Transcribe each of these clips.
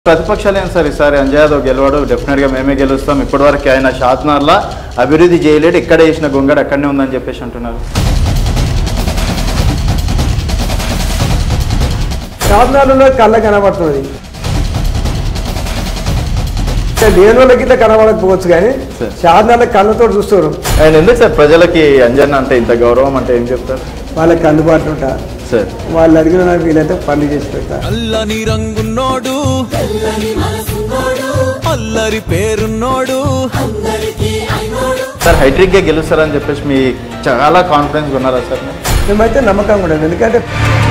ప్రతిపక్షాలు ఏం సార్ ఈసారి అంజయ్ యాదవ్ గెలవాడు డెఫినెట్గా మేమే గెలుస్తాం ఇప్పటివరకు ఆయన షాద్నార్లా అభివృద్ధి చేయలేడు ఇక్కడ వేసిన గొంగడు అక్కడనే ఉందని చెప్పేసి అంటున్నారు సాధనాలలో కళ్ళ కనబడుతున్నది లేని వాళ్ళకి ఇట్లా కనబడకపోవచ్చు కానీ సరే. సాధనాల కళ్ళతో చూస్తారు ఆయన ఎందుకు సార్ ప్రజలకి అంజన్ అంటే ఇంత గౌరవం అంటే ఏం చెప్తారు వాళ్ళకి అందుబాటులో ఉంటా సార్ వాళ్ళు అడిగిన నాకు వీలైతే పనులు చేసి పెడతా అల్లని రంగున్నోడు అల్లరి పేరున్నోడు సార్ హైట్రిక్గా గెలుస్తారని చెప్పేసి మీ చాలా కాన్ఫిడెన్స్ ఉన్నారా సార్ మీరు? మేమైతే నమ్మకంగా ఉండదు ఎందుకంటే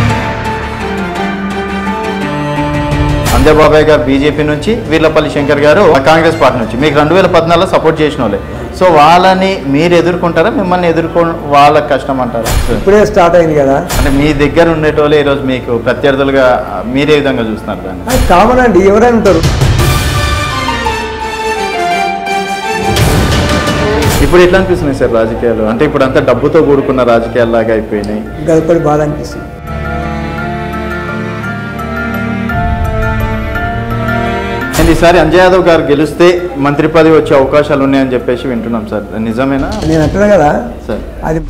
అంజబాబాయ్ గారు బీజేపీ నుంచి వీర్లపల్లి శంకర్ గారు కాంగ్రెస్ పార్టీ నుంచి మీకు రెండు వేల పద్నాలుగులో సపోర్ట్ చేసిన వాళ్ళే సో వాళ్ళని మీరు ఎదుర్కొంటారా మిమ్మల్ని ఎదుర్కో వాళ్ళకి కష్టం అంటారా సార్ ఇప్పుడే స్టార్ట్ అయింది కదా అంటే మీ దగ్గర ఉండేటోళ్ళే ఈరోజు మీకు ప్రత్యర్థులుగా మీరే విధంగా చూస్తున్నారు దాన్ని అది కామన్ అండి ఎవరైనా ఉంటారు ఇప్పుడు ఎట్లా అనిపిస్తున్నాయి సార్ రాజకీయాలు అంటే ఇప్పుడు అంతా డబ్బుతో కూడుకున్న రాజకీయాలు లాగా అయిపోయినాయి గదపడి బాధ అనిపిస్తుంది అండ్ ఈసారి అంజయ్ యాదవ్ గారు గెలిస్తే మంత్రి పదవి వచ్చే అవకాశాలు ఉన్నాయని చెప్పేసి వింటున్నాం సార్ నిజమేనా నేను అంటున్నా కదా సార్ అది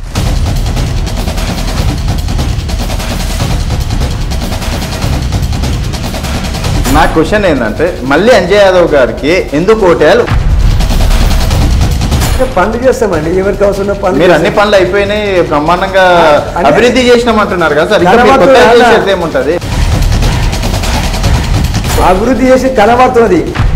నా క్వశ్చన్ ఏంటంటే మళ్ళీ అంజయ్ యాదవ్ గారికి ఎందుకు ఓటేయాలి పనులు చేస్తామండి ఎవరికి అవసరం పనులు మీరు అన్ని చేస్తాం. పనులు అయిపోయినాయి బ్రహ్మాండంగా అంటే- అభివృద్ధి చేసినాం అంటున్నారు కదా సార్ ఇంకా మీరు కనబడుతుంది కొత్తగా అలా. చేసేది ఏముంటది అభివృద్ధి చేసి కనబడుతున్నది